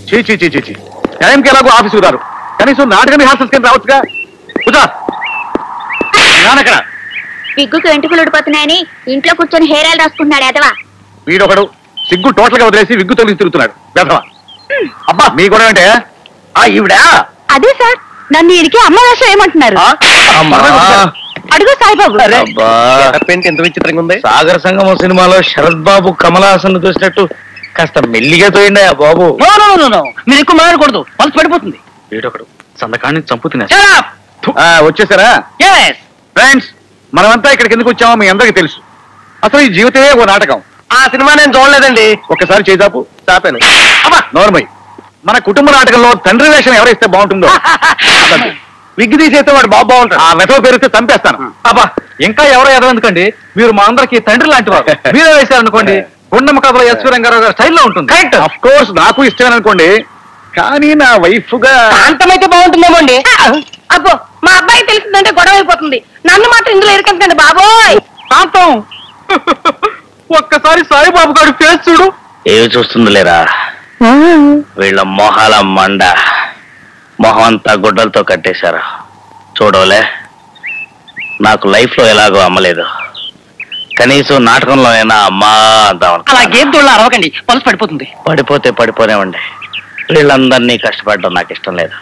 చీ చీ చీ చీ చీ టైంకి ఎలాగో ఆఫీసుకు రారు కనీసం నాటకం రిహార్సల్స్ కింద రావచ్చుగా కూర్చో నానక్కడ విగ్గుకు వెంట్రుకలు ఉడిపోతున్నాయని ఇంట్లో కూర్చొని హెయిర్ ఆయిల్ రాసుకుంటున్నాడు ఎదవా వీడొకడు సిగ్గు టోటల్ గా వదిలేసి విగ్గు తొలగి తిరుగుతున్నాడు వెధవ అబ్బా మీ గొడవ అంటే ఆ ఈవిడా అదే సార్ నన్ను ఈడికి అమ్మ వేషం ఏమంటున్నారు అడుగు సాయిబాబు పెయింట్ ఎంత విచిత్రంగా ఉంది సాగర సంగమం సినిమాలో శరత్ బాబు కమల్ హాసన్ చూసినట్టు కాస్త మెల్లిగా తోయండి ఆ బాబు నో నో నో నో మీరు ఎక్కువ మాట్లాడకూడదు పల్స్ పడిపోతుంది వీడొకడు సందకాన్ని చంపుతున్నా Shut up! వచ్చేసారా Yes! ఫ్రెండ్స్ మనమంతా ఇక్కడికి ఎందుకు వచ్చామో మీ అందరికీ తెలుసు అసలు ఈ జీవితమే ఓ నాటకం ఆ సినిమా నేను చూడలేదండి ఒక్కసారి చేదాపు చాపాను నోర్మయ్ మన కుటుంబ నాటకంలో తండ్రి వేషం ఎవరైతే బాగుంటుందో అతన్ని. విగ్గు తీసేస్తే వాడు బాబు బాగుంటాడు ఆ వెధవ పేరుతో చంపేస్తాను అబ్బా ఇంకా ఎవరో ఎదవెందుకండి మీరు మా అందరికి తండ్రి లాంటి వారు మీరే వేశారనుకోండి గుండమ్మ కథలో ఎస్వి రంగారావు గారి స్టైల్లో ఉంటుంది కరెక్ట్ అఫ్ కోర్స్ నాకు ఇష్టమే అనుకోండి కానీ నా వైఫ్ గా శాంతమైతే బాగుంటుందేమో అండి అబ్బో మా అబ్బాయి తెలిసిందంటే గొడవ అయిపోతుంది నన్ను మాత్రం ఇందులో ఇరకండి బాబోయ్ శాంతం ఒక్కసారి సాయిబాబు గారి ఫేస్ చూడు ఏమి చూస్తుంది లేరా వీళ్ళ మొహాల మండ మొహం అంతా గుడ్డలతో కట్టేశారు చూడవలే నాకు లైఫ్ లో ఎలాగో అమ్మలేదు కనీసం నాటకంలో అయినా అమ్మా అందాం అలా గేమ్ తోళ్ళ అరవకండి పల్స్ పడిపోతుంది పడిపోతే పడిపోనేవ్వండి వీళ్ళందరినీ కష్టపడడం నాకు ఇష్టం లేదు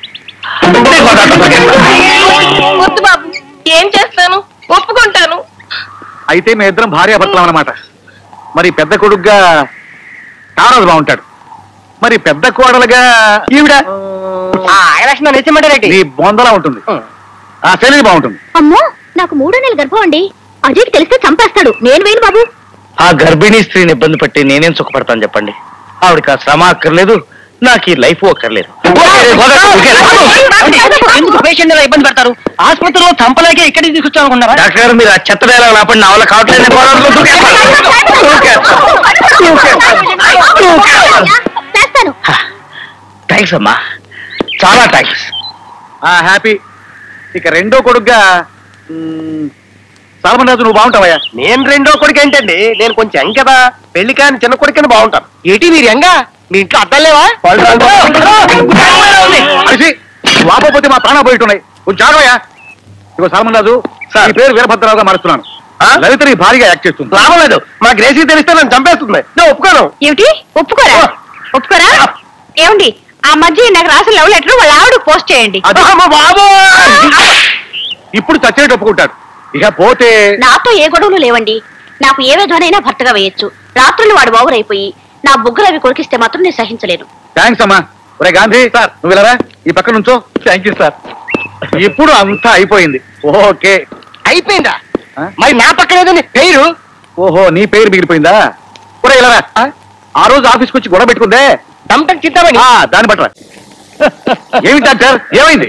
వద్దు బాబు ఏం చేస్తాను ఒప్పుకుంటాను అయితే మీ ఇద్దరం భార్యాభర్తలం అన్నమాట మరి పెద్ద కొడుకుగా కారాజు బాగుంటాడు మరి పెద్ద కోడలుగా ఈవిడ ఎలక్షన్ నిజమంటారేంటి నీ బొందలా ఉంటుంది ఆ శైలి బాగుంటుంది అమ్మో నాకు మూడో నెలల గర్భం అండి అజయ్కి తెలిస్తే చంపేస్తాడు నేను వేయను బాబు ఆ గర్భిణీ స్త్రీని ఇబ్బంది పెట్టి నేనేం సుఖపడతాను చెప్పండి ఆవిడకి ఆ శ్రమ అక్కర్లేదు నాకు ఈ లైఫ్ అక్కర్లేదు ఎందుకు పేషెంట్ ఇలా ఇబ్బంది పెడతారు ఆసుపత్రిలో చంపలేకే ఇక్కడికి తీసుకొచ్చాం అనుకున్నారా డాక్టర్ గారు మీరు ఆ చెత్త డైలాగ్ ఆపండి నా వల్ల కావట్లేదు నేను గోడవలో దూకేస్తాను. దూకేస్తాను. చేస్తాను థ్యాంక్స్ అమ్మా చాలా థ్యాంక్స్ ఆ హ్యాపీ ఇక రెండో కొడుకుగా మ్, సాల్మన్ రాజు నువ్వు బాగుంటావయ్యా నేను రెండో కొడుకు ఏంటండి నేను కొంచెం యంగ్ కదా పెళ్లి కాని చిన్న కొడుకుని బాగుంటాను ఏంటి మీరు యంగా మీ ఇంట్లో అద్దం లేవా మనిషి వాపోతే మా ప్రాణం పోయిట్టున్నాయి కొంచెం జాగ్రత్తయ్యా ఇగో సాల్మన్ రాజు ఈ పేరు వీరభద్రరావుగా మారుస్తున్నాను లలిత నీ భారీగా యాక్ట్ చేస్తుంది లాభం లేదు మా గ్రేసీ తెలిస్తే నన్ను చంపేస్తుంది నేను ఒప్పుకోను ఏమిటి ఒప్పుకోరా ఒప్పుకోరా ఏమండి ఆ మధ్య నాకు రాసిన లవ్ లెటర్ వాళ్ళ ఆవిడ పోస్ట్ చేయండి అది బాబు ఇప్పుడు చచ్చేట్టు ఒప్పుకుంటాడు ఇక పోతే నాతో ఏ గొడవలు లేవండి నాకు ఏ విధమైనా భర్తగా వేయొచ్చు రాత్రులు వాడు ఓవర్ అయిపోయి నా బుగ్గలు అవి కొరికిస్తే మాత్రం నేను సహించలేను థ్యాంక్స్ అమ్మా ఒరే గాంధీ సార్ నువ్వు వెళ్ళరా ఈ పక్క నుంచో థ్యాంక్ యూ సార్ ఇప్పుడు అంతా అయిపోయింది ఓకే అయిపోయిందా ఆ? మరి నా పక్కన ఏదండి పేరు ఓహో నీ పేరు మిగిలిపోయిందా ఒరే ఇలా ఆ రోజు ఆఫీస్కి వచ్చి గొడవ పెట్టుకుందే చంపం చిత్తామని ఆ, దాన్ని పట్టరా ఏమి డాక్టర్ ఏమైంది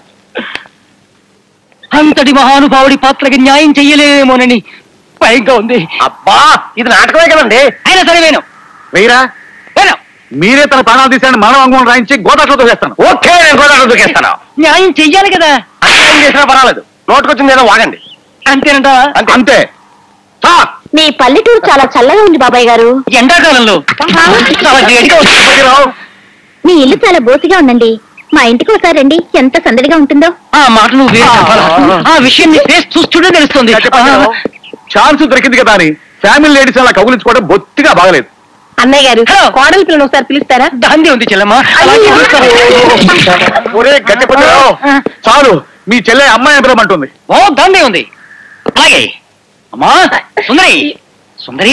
అంతటి మహానుభావుడి పాత్రకి న్యాయం చెయ్యలేమోనని భయంగా ఉంది అబ్బా ఇది నాటకమే కదండి అయినా సరే వేను వెయ్యరా వేను మీరే తన ప్రాణాలు తీసాను మనం అంగం రాయించి గోదాట్లో దూకేస్తాను ఓకే నేను గోదావరి దూకేస్తాను న్యాయం చెయ్యాలి కదా అన్యాయం చేసినా పర్వాలేదు నోటుకొచ్చింది ఏదో వాగండి అంతేనంట అంతే అంతే స్టాప్. మీ పల్లెటూరు చాలా చల్లగా ఉంది బాబాయ్ గారు ఎండాకాలంలో చాలా వేడిగా ఉంది. సుబ్బతిరావు, మీ ఇల్లు చాలా బోసిగా ఉందండి మా ఇంటికి ఒకసారి రండి ఎంత సందడిగా ఉంటుందో ఆ మాట నువ్వు వేరు చెప్పాలా? ఆ విషయం నీ ఫేస్ చూస్తుంటే తెలుస్తుంది సుబ్బతిరావు, ఛాన్స్ దొరికింది కదా అని ఫ్యామిలీ లేడీస్ అలా కౌలించుకోవడం బొత్తిగా బాగలేదు అన్నయ్య గారు హలో. కోడలి పిల్లని ఒకసారి పిలుస్తారా దాంది ఉంది చెల్లమ్మ అలాగే చూస్తాను. ఒరే గజపతిరావు చాలు మీ చెల్లె అమ్మాయి పిలవమంటుంది ఓ దాంది ఉంది అలాగే అమ్మా సుందరి సుందరి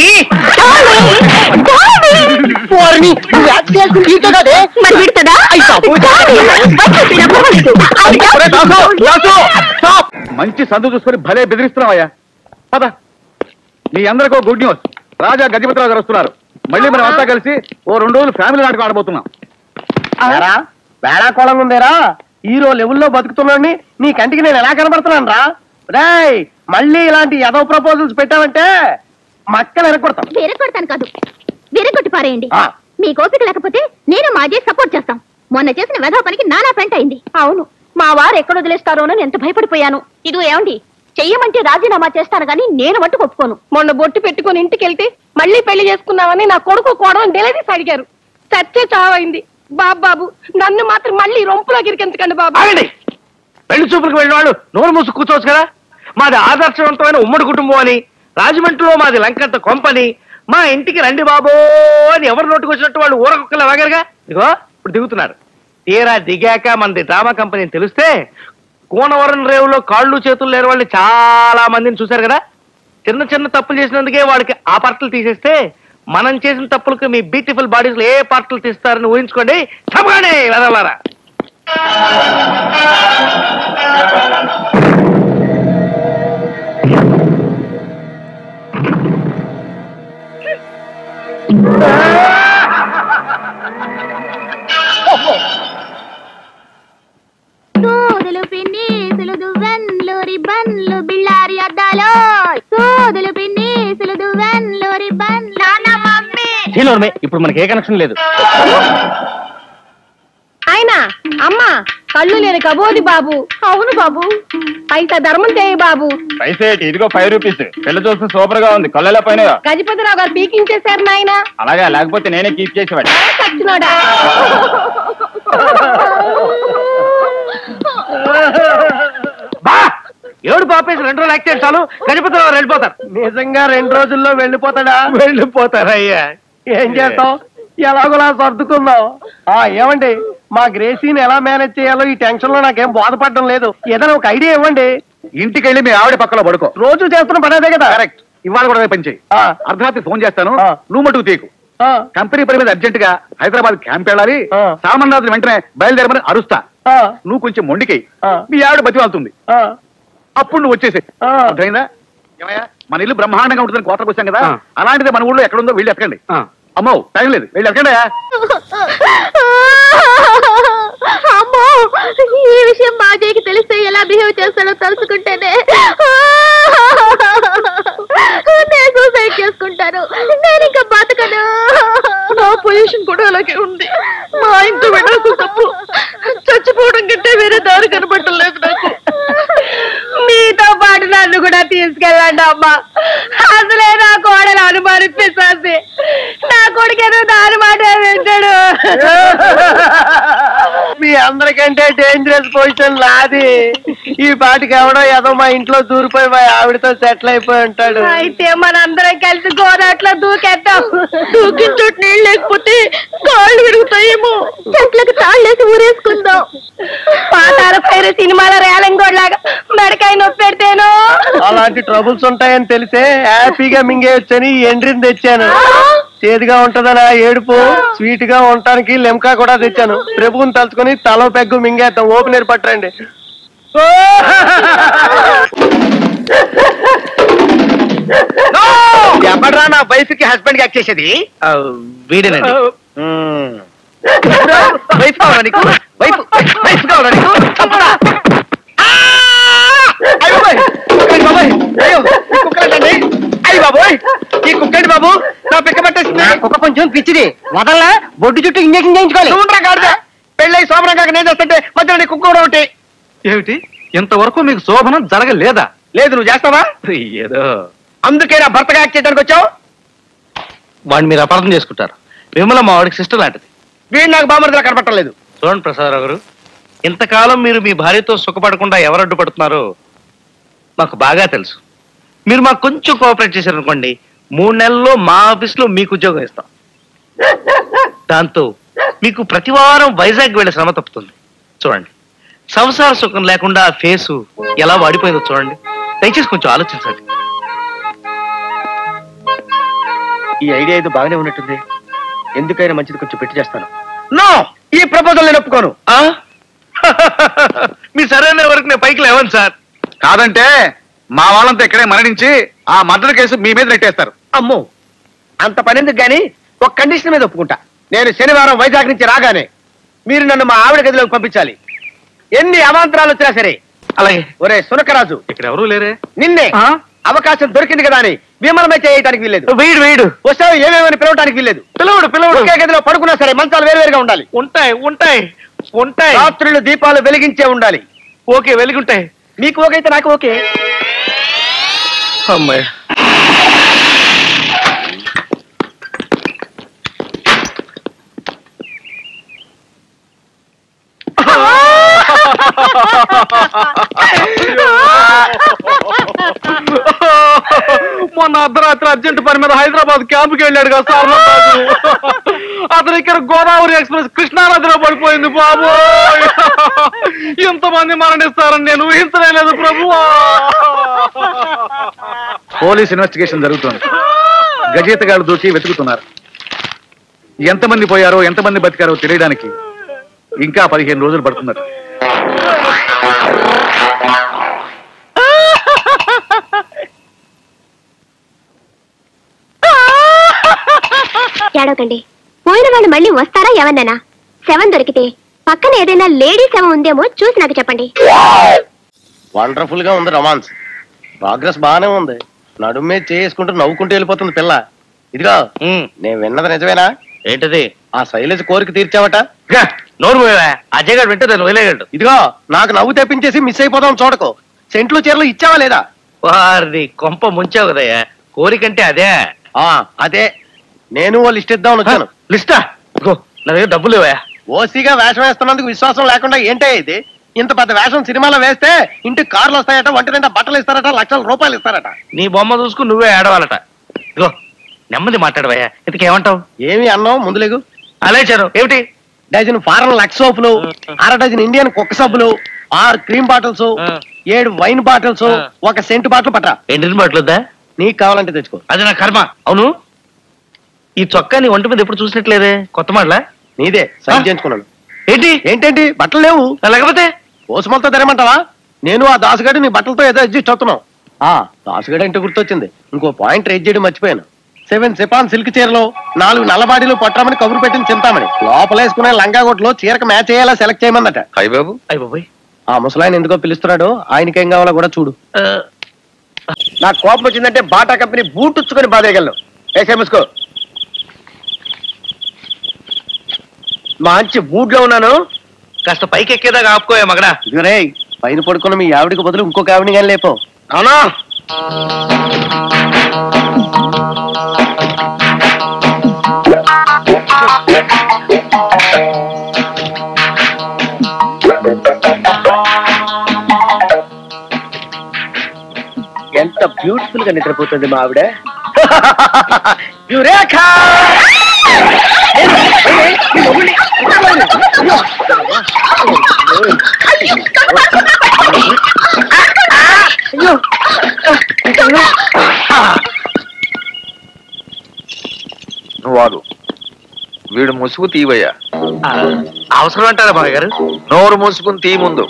వారిని నువ్వు యాక్ట్ చేయాల్సింది నీతో కాదే. మరి విడుతుందా ఒరే దాసు, దాసు, స్టాప్. మంచి సందు చూసుకొని భలే బెదిరిస్తున్నావయ్యా పద మీ అందరికీ గుడ్ న్యూస్ రాజా గజపతిరావు గారు వస్తున్నారు మళ్ళీ మనం అంతా కలిసి ఓ రెండు రోజులు ఫ్యామిలీ నాటకం ఆడబోతున్నాం వేళాకోళంగా ఉందేరా హీరో లెవెల్లో బతుకుతున్నాడిని నీ కంటికి నేను ఎలా కనబడుతున్నాను రా రేయ్ మళ్ళీ ఇలాంటి ఎదవ ప్రపోజల్స్ పెట్టావంటే మక్కలు ఎరగొడతాం విరగొడతాను కాదు విరగొట్టి పారేయండి ఆ. మీ కోపిక లేకపోతే నేను మా అజయ్ సపోర్ట్ చేస్తాం మొన్న చేసిన వెధవ పనికి నానా పెంట అయింది అవును మా వారు ఎక్కడ వదిలేస్తారోనని ఎంత భయపడిపోయాను ఇదిగో ఏమండి చెయ్యమంటే రాజీనామా చేస్తాను గానీ నేను మట్టుకు ఒప్పుకోను మొన్న బొట్టు పెట్టుకుని ఇంటికి వెళ్తే మళ్ళీ పెళ్లి చేసుకున్నామని నా కొడుకు కోడని డెలివరీస్ అడిగారు చచ్చే చావైంది బాబు బాబు నన్ను మాత్రం మళ్ళీ రొంపులోకి ఇరికించకండి బాబు ఆగండి పెళ్లి చూపులకు వెళ్ళిన వాళ్ళు నోరు మూసు కూర్చోవచ్చు కదా మాది ఆదర్శవంతమైన ఉమ్మడి కుటుంబం అని రాజమండ్రిలో మాది లంకంత కొంపని మా ఇంటికి రండి బాబో అని ఎవరు నోటుకు వచ్చినట్టు వాళ్ళు ఊరకొక్కలు వాగారుగా ఇదిగో ఇప్పుడు దిగుతున్నారు తీరా దిగాక మనది డ్రామా కంపెనీ అని తెలిస్తే కోనవరం రేవులో కాళ్ళు చేతులు లేని వాళ్ళని చాలా మందిని చూశారు కదా చిన్న చిన్న తప్పులు చేసినందుకే వాడికి ఆ పార్టలు తీసేస్తే మనం చేసిన తప్పులకు మీ బ్యూటిఫుల్ బాడీస్ లో ఏ పార్టలు తీస్తారని ఊహించుకోండి చెప్పండి వెదలారా సోదులు పిన్నీసులు దువ్వెన్లు రిబ్బన్లు బిళ్ళారి అద్దాలు సోదులు పిన్నీసులు దువ్వెన్లు రిబ్బన్లు నాన్న మమ్మీ చీలోర్మే ఇప్పుడు మనకి ఏ కనెక్షన్ లేదు ఆయన అమ్మా కళ్ళు లేని కబోది బాబు అవును బాబు పైసా ధర్మం చేయి బాబు పైసేటి ఇదిగో ఫైవ్ రూపీస్ పిల్ల చూస్తే సూపర్ గా ఉంది కళ్ళెలా పైన గజపతిరావు గారు పీకించేశారు నాయన అలాగే లేకపోతే నేనే కీప్ చేసేవాడి చచ్చినోడా బా ఏడు పాపేసి రెండు రోజులు యాక్ట్ చాలు గణపతి వెళ్ళిపోతారు నిజంగా రెండు రోజుల్లో వెళ్ళిపోతాడా వెళ్ళిపోతారయ్యా ఏం చేస్తాం ఎలాగోలా సర్దుకుందాం ఆ ఏమండి మా గ్రేసీని ఎలా మేనేజ్ చేయాలో ఈ టెన్షన్ లో నాకేం బాధపడడం లేదు ఏదైనా ఒక ఐడియా ఇవ్వండి ఇంటికి వెళ్ళి మీ ఆవిడ పక్కలో పడుకో రోజు చేస్తున్న పనేదే కదా కరెక్ట్ ఇవాళ కూడా అదే పని చేయి ఆ. అర్ధరాత్రి ఫోన్ చేస్తాను ఆ. నువ్వు మటుకు తీకు ఆ, కంపెనీ పని మీద అర్జెంట్ గా హైదరాబాద్ క్యాంప్ వెళ్ళాలి ఆ. సామాన్ రాత్రి వెంటనే బయలుదేరమని అరుస్తా ఆ, నువ్వు కొంచెం మొండికి ఆ. మీ ఆవిడ బతివాళ్తుంది ఆ, అప్పుడు నువ్వు వచ్చేసే ఆ. అర్థమైందా ఏమయ్యా మన ఇల్లు బ్రహ్మాండంగా ఉంటుందని కోతకు వచ్చాం కదా ఆ. అలాంటిది మన ఊళ్ళో ఎక్కడుందో వెళ్ళి ఎక్కండి ఆ. అమ్మో టైం లేదు వెళ్ళి ఎక్కండి అమ్మో ఈ విషయం మాజీకి తెలిస్తే ఎలా బిహేవ్ చేస్తాడో తలుచుకుంటేనే నేను సూసైడ్ చేసుకుంటాను నేను ఇంకా బతకను నా పొజిషన్ కూడా అలాగే ఉంది మా ఇంట్లో విడాకు తప్పు చచ్చిపోవడం కంటే వేరే దారి కనబడలేదు నాకు మీతో పాటు నన్ను కూడా తీసుకెళ్ళండి అమ్మా అసలే నా కోడలు అనుమానిపిస్తుంది నా కొడుకు ఏదో దాని మాట వింటాడు మీ అందరికంటే డేంజరస్ పొజిషన్ నాది ఈ పాటికి ఎవడో ఏదో మా ఇంట్లో దూరిపోయి మా ఆవిడతో సెటిల్ అయిపోయి ఉంటాడు అయితే మనందరం కలిసి గోరాట్లో దూకేద్దాం దూకిన చోటు నీళ్ళు లేకపోతే కాళ్ళు విరుగుతాయేమో చెట్లకు తాళ్ళేసి ఊరేసుకుందాం పాతాల పైరు సినిమాల రేలంగోడ్లాగా మెడకాయ నొప్పి పెడితేనో అలాంటి ట్రబుల్స్ ఉంటాయని తెలిసే హ్యాపీగా మింగేయొచ్చని ఈ ఎండ్రిని తెచ్చాను చేదుగా ఉంటదనా ఏడుపు స్వీట్ గా ఉండటానికి లెమ్కా కూడా తెచ్చాను ప్రభువుని తలుచుకొని తల పెగ్గు మింగేద్దాం ఓపెనర్ పట్టరండి ఎవడరా నా వైఫ్ కి హస్బెండ్ కి యాక్ట్ చేసేది వీడేనండి వైఫ్ కావాలా నీకు వైఫ్ వైఫ్ కావాలా నీకు చంపరా. ఆ! అయ్యో బాబోయ్! కుక్కండి బాబోయ్! అయ్యో, ఈ కుక్కలేంటండి? అయ్య బాబోయ్ ఈ కుక్కండి బాబు నా పిక్క పట్టేసింది కుక్క కొంచెం పిచ్చిది వదల్లా బొడ్డు చుట్టూ ఇంజక్షన్ చేయించుకోవాలి చూడరా గాడిద పెళ్ళై సోమరం కాక నేను చేస్తుంటే మధ్యలో నీ కుక్క కూడా ఒకటి ఏమిటి ఇంతవరకు మీకు శోభనం జరగలేదా లేదు నువ్వు చేస్తావా ఏదో అందుకే నా భర్తగా యాక్ట్ చేయడానికి వచ్చావు వాడిని మీరు అపార్థం చేసుకుంటారు విమల మా వాడికి సిస్టర్ లాంటిది వీడు నాకు బామర్దిలా కనపట్టలేదు చూడండి ప్రసాదరావు గారు ఇంతకాలం మీరు మీ భార్యతో సుఖపడకుండా ఎవరు అడ్డుపడుతున్నారో మాకు బాగా తెలుసు మీరు మాకు కొంచెం కోఆపరేట్ చేశారనుకోండి మూడు నెలల్లో మా ఆఫీస్లో మీకు ఉద్యోగం ఇస్తాం దాంతో మీకు ప్రతి వారం వైజాగ్ వెళ్ళే శ్రమ తప్పుతుంది చూడండి సంసార సుఖం లేకుండా ఆ ఫేసు ఎలా వాడిపోయిందో చూడండి దయచేసి కొంచెం ఆలోచించండి ఈ ఐడియా ఏదో బాగానే ఉన్నట్టుంది ఎందుకైనా మంచిది కొంచెం పెట్టి చేస్తాను నో ఈ ప్రపోజల్ నేను ఒప్పుకోను ఆ? మీ సరైన వరకు నేను పైకి లేవను సార్ కాదంటే మా వాళ్ళంతా ఇక్కడే మరణించి ఆ మర్డర్ కేసు మీ మీద నెట్టేస్తారు అమ్మో అంత పని ఎందుకు గాని ఒక కండిషన్ మీద ఒప్పుకుంటా నేను శనివారం వైజాగ్ నుంచి రాగానే మీరు నన్ను మా ఆవిడ గదిలోకి పంపించాలి ఎన్ని అవాంతరాలు వచ్చినా సరే అలాగే ఒరే సునకరాజు ఇక్కడ ఎవరూ లేరే నిన్నే ఆ? అవకాశం దొరికింది కదా అని విమలమే చేయడానికి వీల్లేదు వీడు వీడు వస్తావు ఏమేమని పిలవడానికి వీల్లేదు పిలవడు పిలవడు ఒకే గదిలో పడుకున్నా సరే మంచాలు వేరువేరుగా ఉండాలి ఉంటాయి ఉంటాయి ఉంటాయి రాత్రులు దీపాలు వెలిగించే ఉండాలి ఓకే వెలుగుంటాయి మీకు ఓకే అయితే నాకు ఓకే అమ్మాయి మొన్న అర్ధరాత్రి అర్జెంట్ పని మీద హైదరాబాద్ క్యాంపుకి వెళ్ళాడు కదా సార్ అతను ఇక్కడ గోదావరి ఎక్స్ప్రెస్ కృష్ణానదిలో పడిపోయింది బాబు ఇంతమంది మరణిస్తారని నేను ఊహించలేదు ప్రభు పోలీస్ ఇన్వెస్టిగేషన్ జరుగుతోంది గజేతగాళ్ళు దూకి వెతుకుతున్నారు ఎంతమంది పోయారో ఎంతమంది బతికారో తెలియడానికి ఇంకా పదిహేను రోజులు పడుతున్నారు ఏడవకండి పోయిన వాళ్ళు మళ్ళీ వస్తారా ఎవరినైనా శవం దొరికితే పక్కన ఏదైనా లేడీ శవం ఉందేమో చూసి నాకు చెప్పండి వండర్ఫుల్ గా ఉంది రొమాన్స్ ప్రోగ్రెస్ బాగానే ఉంది నడుమే చేసుకుంటూ నవ్వుకుంటూ వెళ్ళిపోతుంది పిల్ల ఇదిగో ఉమ్, నేను విన్నది నిజమేనా ఏంటది ఆ శైలజ కోరిక తీర్చావట గా, నోరు మూయవా. అజయ్ గారు వింటే దాన్ని వదిలేయగలడు ఇదిగో నాకు నవ్వు తెప్పించేసి మిస్ అయిపోదాం చూడకు సెంట్లు చీరలు ఇచ్చావా లేదా వారిని కొంప ముంచావు కదయ్యా కోరికంటే అదే ఆ అదే నేను ఓ లిస్ట్ ఇద్దామని వచ్చాను లిస్టా ఇగో నా దగ్గర డబ్బులు ఇవ్వయా ఓసీగా వేషం వేస్తున్నందుకు విశ్వాసం లేకుండా ఏంటే ఇది ఇంత పెద్ద వేషం సినిమాలో వేస్తే ఇంటికి కార్లు వస్తాయట ఒంటి నిండా బట్టలు ఇస్తారట లక్షల రూపాయలు ఇస్తారట నీ బొమ్మ చూసుకుని నువ్వే ఏడవాలట ఇగో నెమ్మది మాట్లాడవయ్యా ఇంతకేమంటావు ఏమి అన్నావు ముందులేగు అలే చారు ఏమిటి డజన్ ఫారెన్ లక్స్ సోపులు అర డజన్ ఇండియన్ కుక్క సబ్బులు ఆరు క్రీమ్ బాటిల్స్ ఆ. ఏడు వైన్ బాటిల్స్ ఆ. ఒక సెంట్ బాటిల్ పట్ట ఎండిన బట్టలుద్దా నీకు కావాలంటే తెచ్చుకో అది నా కర్మ అవును ఈ చొక్కా నీ ఒంటి మీద ఎప్పుడు చూసినట్లేదే కొత్త మడలా నీదే సైన్ ఆ. చేయించుకున్నాను ఏంటి ఏంటేంటి బట్టలు లేవు లేకపోతే ఓసుమలతో తెరమంటావా నేను ఆ దాసుగాడు నీ బట్టలతో ఏదో అడ్జస్ట్ అవుతున్నావు ఆ దాసుగాడు అంటే గుర్తొచ్చింది ఇంకో పాయింట్ రేట్ చేయడం మర్చిపోయాను సెవెన్ సిపాన్ సిల్క్ చీరలో నాలుగు నల్లబాడీలు పట్టమని కబురు పెట్టిన చింతామణి లోపలేసుకునే లంగా కొట్లో చీరకు మ్యాచ్ అయ్యేలా సెలెక్ట్ చేయమందట అయ్య బాబు అయ్య బాబోయ్ ఆ ముసలాయన ఎందుకో పిలుస్తున్నాడు ఆయనకి ఏం కావాలో కూడా చూడు ఆ, నాకు కోపం వచ్చిందంటే బాటా కంపెనీ బూట్ ఉచ్చుకొని బాధేయగలను వేసే ముసుకో మంచి బూట్ లో ఉన్నాను కాస్త పైకి ఎక్కేదాకా ఆపుకోయా మగడా ఇదిగోరే పైన పడుకున్న మీ ఆవిడికి బదులు ఇంకొక ఆవిడని కానీ లేపో అవునా ఎంత బ్యూటిఫుల్ గా నిద్రపోతుంది మా ఆవిడ యురేఖ నువ్వు వాడు వీడు ముసుగు తీవయ్యా ఆ, అవసరం అంటారా బాగా గారు నోరు మూసుకుని తీ ముందు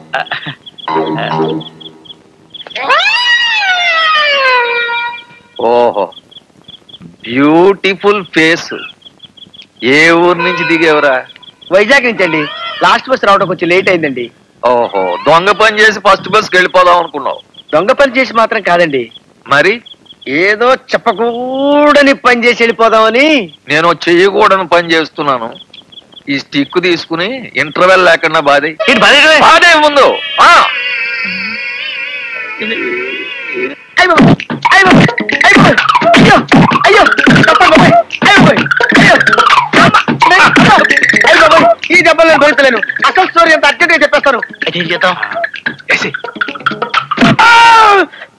ఓహో బ్యూటిఫుల్ ఫేస్ ఏ ఊరు నుంచి దిగేవరా వైజాగ్ నుంచి అండి లాస్ట్ బస్ రావడం కొంచెం లేట్ అయిందండి ఓహో దొంగ పని చేసి ఫస్ట్ బస్కి వెళ్ళిపోదాం అనుకున్నావు దొంగ పని చేసి మాత్రం కాదండి మరి ఏదో చెప్పకూడని పని చేసి వెళ్ళిపోదామని నేను చెయ్యకూడని పని చేస్తున్నాను ఈ స్టిక్ తీసుకుని ఇంటర్వెల్ లేకుండా బాధే ఏంటి బాధ బాధే ముందు ఆ అయ్యో అయ్యో అయ్యో అయ్యో అయ్యో తప్పండి బాబాయ్. అయ్యో బాబాయ్. అయ్యో అమ్మ. నేను- అమ్మో. అయ్యో బాబాయ్. ఈ దెబ్బలు నేను భరించలేను అసలు స్టోరీ అంత అర్జెంట్గా చెప్పేస్తాను అయితే ఏం చేద్దాం వేసి. ఆ!